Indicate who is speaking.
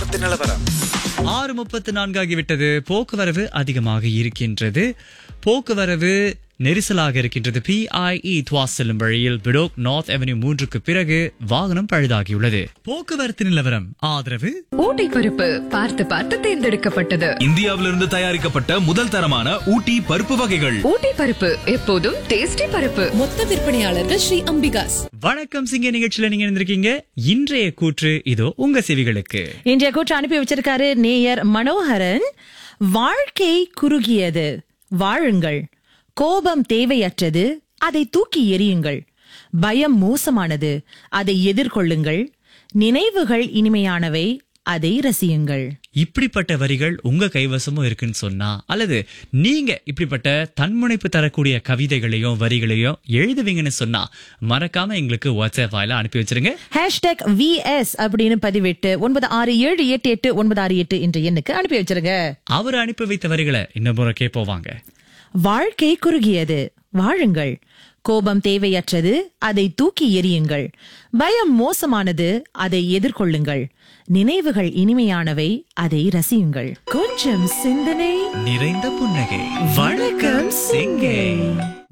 Speaker 1: போக்குவரத்து நிலவரம்
Speaker 2: ஆறு முப்பத்து நான்காகிவிட்டது போக்குவரவு அதிகமாக இருக்கின்றது போக்குவரவு நெரிசலாக இருக்கின்றது பிஐஇ துவாஸ் செல்லும் வழியில் பிடோக் நார்த் அவென்யூ மூன்றுக்கு பிறகு வாகனம் பழுதாகியுள்ளது போக்குவரத்து நிலவரம் ஆதரவு
Speaker 3: ஊட்டி பருப்பு பார்த்து பார்த்து தேர்ந்தெடுக்கப்பட்டது
Speaker 4: இந்தியாவிலிருந்து தயாரிக்கப்பட்ட முதல் தரமான ஊட்டி பருப்பு வகைகள்
Speaker 3: ஊட்டி பருப்பு எப்போதும் டேஸ்டி பருப்பு
Speaker 5: மொத்த விற்பனையாளர்கள் ஸ்ரீ அம்பிகாஸ்
Speaker 2: வணக்கம் சிங்க நிகழ்ச்சியில நீங்க இருந்திருக்கீங்க இன்றைய கூற்று இதோ உங்க செவிகளுக்கு
Speaker 6: இன்றைய கூற்று அனுப்பி வச்சிருக்காரு நேயர் மனோகரன் வாழ்க்கை குறுகியது வாழுங்கள் கோபம் தேவையற்றது அதை தூக்கி எறியுங்கள் பயம் மோசமானது அதை எதிர்கொள்ளுங்கள் நினைவுகள் இனிமையானவை அதை ரசியுங்கள்
Speaker 2: இப்படிப்பட்ட வரிகள் உங்க கைவசமும் இருக்குன்னு சொன்னா அல்லது நீங்க இப்படிப்பட்ட தன்முனைப்பு தரக்கூடிய கவிதைகளையும் வரிகளையும் எழுதுவீங்கன்னு சொன்னா மறக்காம எங்களுக்கு வாட்ஸ்அப் வாயில அனுப்பி வச்சிருங்க
Speaker 6: ஹேஷ்டேக் விஎஸ் அப்படின்னு பதிவிட்டு ஒன்பது ஆறு ஏழு எட்டு எட்டு ஒன்பது ஆறு எட்டு என்ற எண்ணுக்கு அனுப்பி வச்சிருங்க
Speaker 2: அவர் அனுப்பி வைத்த வரிகளை இன்னும் முறை கேட்போவாங்க
Speaker 6: வாழ்க்கை குறுகியது வாழுங்கள் கோபம் தேவையற்றது அதை தூக்கி எறியுங்கள் பயம் மோசமானது அதை எதிர்கொள்ளுங்கள் நினைவுகள் இனிமையானவை அதை ரசியுங்கள் கொஞ்சம் சிந்தனை
Speaker 2: நிறைந்த புன்னகை வணக்கம் சிங்கை